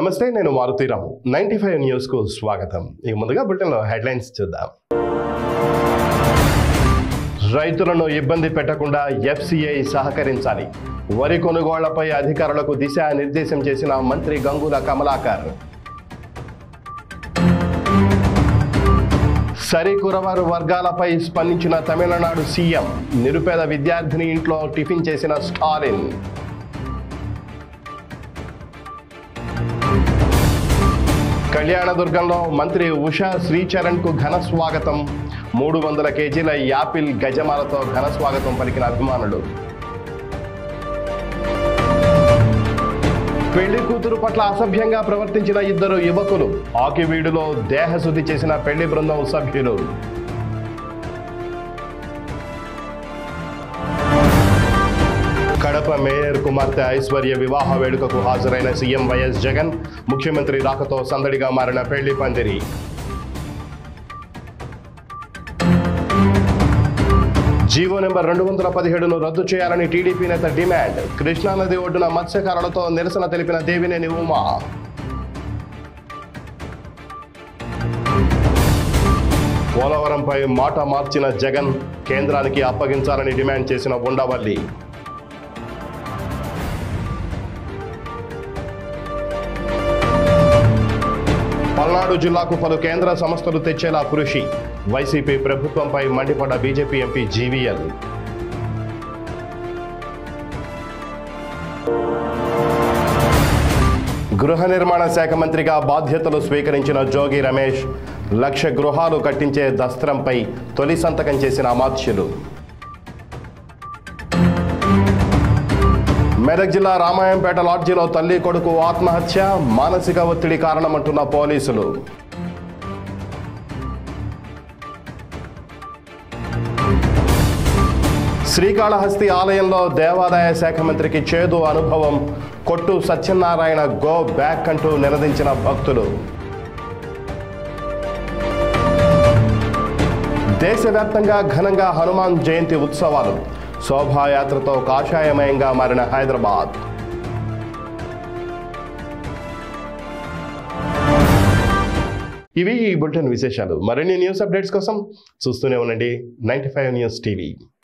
నమస్తే నేను Maruthi Rao ninety five న్యూస్కు స్వాగతం ఇక ముందుగా బులెటిన్లో హెడ్లైన్స్ చూద్దాం రైతులను ఇబ్బంది పెట్టకుండా ఎఫ్సిఐ సహకరించాలి వరి కొనుగోళ్లపై అధికారులకు దిశానిర్దేశం చేసిన మంత్రి గంగుల కమలాకర్ సరికురవారు వర్గాలపై స్పందించిన తమిళనాడు సీఎం నిరుపేద విద్యార్థిని ఇంట్లో టిఫిన్ చేసిన స్టాలిన్ కళ్యాణదుర్గంలో మంత్రి ఉషా శ్రీచరణ్ కు ఘన స్వాగతం మూడు వందల కేజీల యాపిల్ గజమాలతో ఘన స్వాగతం పలికిన అభిమానులు పెళ్లి కూతురు పట్ల అసభ్యంగా ప్రవర్తించిన ఇద్దరు యువకులు ఆకివీడులో దేహశుద్ధి చేసిన పెళ్లి బృందం సభ్యులు కడప మేయర్ కుమార్తె ఐశ్వర్య వివాహ వేడుకకు హాజరైన సీఎం వైఎస్ జగన్ ముఖ్యమంత్రి రాకతో సందడిగా మారిన పెళ్లి పందిరి జీవో నెంబర్ రెండు వందల పదిహేడును రద్దు చేయాలని టీడీపీ నేత డిమాండ్ కృష్ణానది ఒడ్డున మత్స్యకారులతో నిరసన తెలిపిన దేవినేని ఉమా పోలవరంపై మాట మార్చిన జగన్ కేంద్రానికి అప్పగించాలని డిమాండ్ చేసిన ఉండవల్లి పల్నాడు జిల్లాకు పలు కేంద్ర సంస్థలు తెచ్చేలా కృషి వైసీపీ ప్రభుత్వంపై మండిపడ్డ బీజేపీ ఎంపీ జీవీఎల్ గృహ నిర్మాణ శాఖ మంత్రిగా బాధ్యతలు స్వీకరించిన జోగి రమేష్ లక్ష గృహాలు కట్టించే దస్త్రంపై తొలి సంతకం చేసిన అమాత్యులు మెదక్ జిల్లా రామాయంపేట లాడ్జిలో తల్లి కొడుకు ఆత్మహత్య మానసిక ఒత్తిడి కారణమంటున్న పోలీసులు శ్రీకాళహస్తి ఆలయంలో దేవాదాయ శాఖ మంత్రికి చేదు అనుభవం కొట్టు సత్యనారాయణ గో బ్యాక్ అంటూ నినదించిన భక్తులు దేశవ్యాప్తంగా ఘనంగా హనుమాన్ జయంతి ఉత్సవాలు శోభాయాత్రతో కాషాయమయంగా మారిన హైదరాబాద్ ఇవి ఈ బులెటిన్ విశేషాలు మరిన్ని న్యూస్ అప్డేట్స్ కోసం చూస్తూనే ఉండండి నైంటీ ఫైవ్ న్యూస్ టీవీ